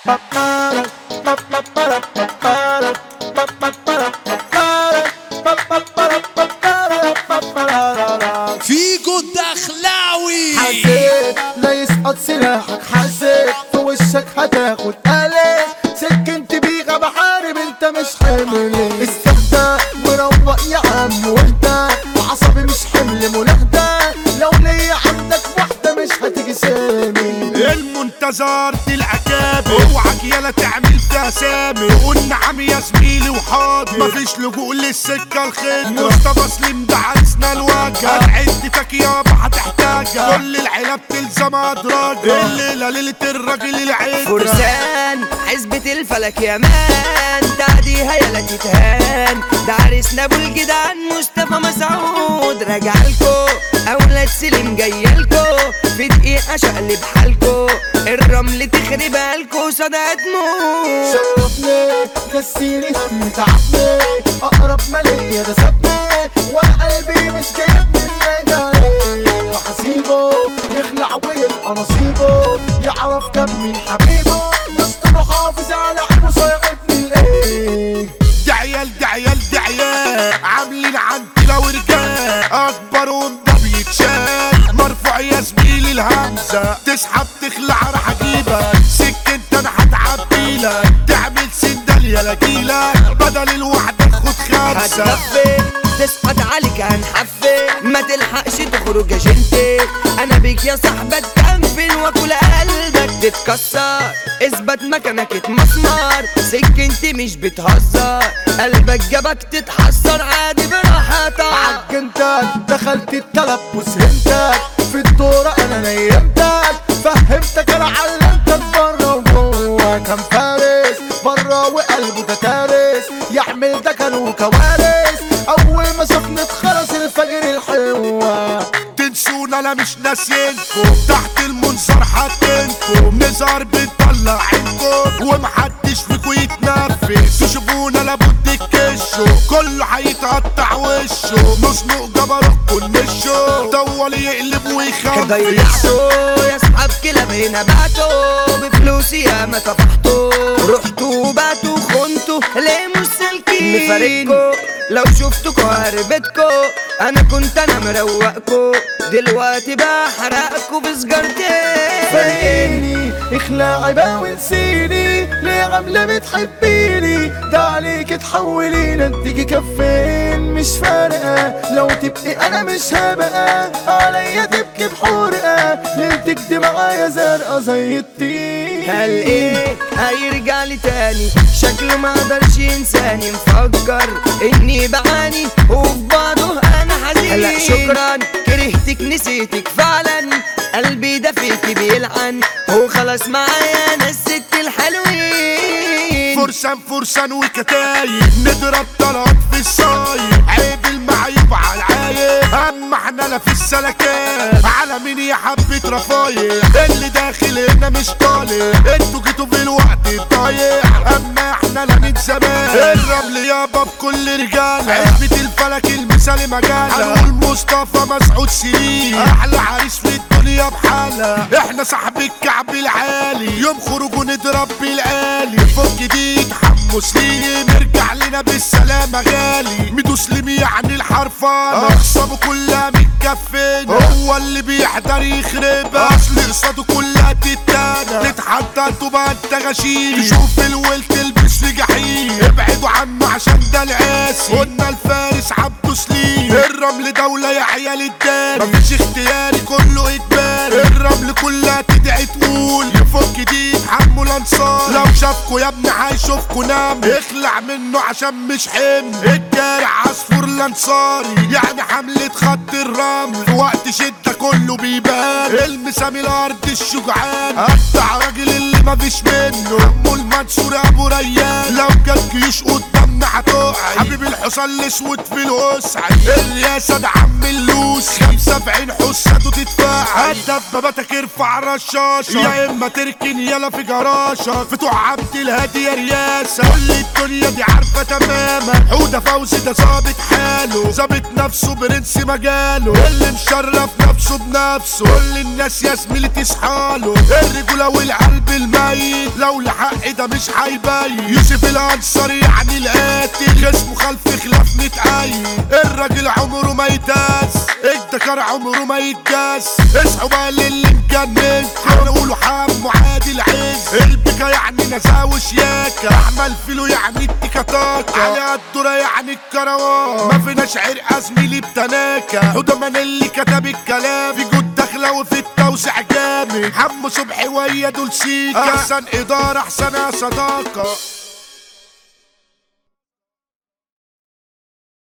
فيجو الدخلاوي حسيت لا يسقط سلاحك حسيت في وشك هتاخد قلق سكنت بيغة بحارب انت مش حمل استهدى مروق يا عم وانت وعصبي مش حمل منهدى لو ليا عندك واحدة مش هتيجي سامي المنتظر دي العجاب اوعك يلا تعمل فيها سامي قول نعم يا زميلي وحاضر مفيش لجوء للسكه الخير مصطفى سليم ده عرسنا الوجه عدتك يابا هتحتاجها كل العيله بتلزم ادراجها الليله ليله الراجل العيد فرسان حزبة الفلك يا مان تعديها يا لا تتهان ده عريسنا ابو الجدعان مصطفى مسعود راجعلكو اولاد سليم جايلكو في دقيقة شقلب حالكو الرمل تخربها لكو صدقت موت شرفني نسيني هم تعبني اقرب ما ليا ده سابني وقلبي مش جايبني النجاة وحسيبه يخلع ويبقى نصيبه يعرف كم من حبيبه مش محافظ على عيبه صيعتني الايه دي عيال دي عيال دي عيال عاملين عندنا ورجال اكبر ومده بيتشال مرفوع يا زميلي الهمزه تسحب تخلع راح اجيبك سكنت انا هتعبيلك تعمل سندال يا لاجيلك بدل الوحده خد خمسه هتدفن تسقط عليك هنحفن ما تلحقش تخرج يا جنتي انا بيك يا صاحبة تنفن واكل قلبك تتكسر اثبت مكانك اتمسمر سكنتي مش بتهزر قلبك جابك تتحسر عادي براحتك عجنتك دخلت التلبس هنتك في الدورة انا نيمتك فهمتك انا علمتك بره وجوه كان فارس بره وقلبه ده تارس يعمل ده كانوا كوارث اول ما شفنا اتخرس الفجر الحلوة تنسونا انا مش ناسينكم تحت المنظر حاطينكم نظهر بنطلع عينكم ومحدش فيكم يتنفس تشوفونا لابد تكشوا كله هيتقطع وشه نصنق جبروتكم نشوا طول يقلب ويخفش ضيعتوا يا اصحاب كلاب هنا بعتوا بفلوسي يا ما طفحتوا رحتوا باتوا خنتوا ليه مش سالكين مفارقكوا لو شفتكوا هربتكوا انا كنت انا مروقكوا دلوقتي بحرقكوا بسجارتين فارقني اخلعي بقى ونسيني ليه عاملة بتحبيني ده عليك تحولينا تيجي كفين مش فارقة لو تبقي انا مش هبقى عليا تبكي بحرقة ليلتك دي معايا زرقاء زي الطين هل ايه هيرجع لي تاني شكله ما قدرش ينساني مفكر اني بعاني وفي بعضه انا حزين لا شكرا كرهتك نسيتك فعلا قلبي ده فيكي بيلعن وخلاص معايا انا الست الحلوين فرسان فرسان وكتايب نضرب طلعت في الصايب عيب المعيب على العايب اما احنا لا في السلكات على مين يا حبة رفايع اللي داخل هنا مش طالع انتوا جيتوا في الوقت الضايع اما احنا لا من زمان الرمل يابا بكل رجالة عزبة الفلك المثالي مجالة هنقول مصطفى مسعود سليم احلى عريس في الدنيا بحالة احنا صاحب الكعب العالي يوم خروجه نضرب بالآلي فوق جديد حمو سليم ارجع لنا بالسلامة غالي ميدو سليم يعني الحرفانة اخصامه كلها متكفنة هو اللي بيحضر يخرب اصل قصاده كلها تتانة تتحدى تبقى انت غشيم تشوف الويل تلبس في جحيم ابعدوا عنه عشان ده العاسي قلنا الفارس عبده سليم الرمل دولة يا عيال الدار مفيش اختياري كله اجباري الرمل كلها تدعي تقول يفك دي حمو الانصار لو شافكوا يا ابني هيشوفكوا نام اخلع منه عشان مش حمل الجارع عصفور الانصاري يعني حملة خط الرمل في وقت شدة كله بيبان المسامي الارض الشجعان قطع راجل اللي مفيش منه عمو المنصور ابو ريان لو جت جيوش قدامنا هتقع حبيب الحصان الاسود في الوسع الرياسة ده عم اللوس خمسة في عين حساته تدفع دبابتك ارفع رشاشة يا اما تركن يلا في جراشة فتوع عبد الهادي يا رياسة كل الدنيا دي عارفة تماما حودة فوزي ده ظابط حاله ظابط نفسه برنس مجاله اللي مشرف نفسه بنفسه كل الناس يا زميلي تصحاله الرجولة والقلب الميت ميت لو لحق ده مش هيبين يوسف الانصاري يعني القاتل جسمه خلف خلاف متقيم الراجل عمره ما يداس الدكار عمره ما يداس اصحوا بقى للي مجنن هنقولوا حمو عادل عز البكا يعني نزاهة وشياكة احمل فيلو يعني التيكاتاكا على الدورة يعني الكروان ما فيناش عرق زميلي بتناكة حدمان اللي كتب الكلام في جود داخلة وفي التوسع جامد حمو صبحي ويا دول سيكا احسن ادارة احسن صداقة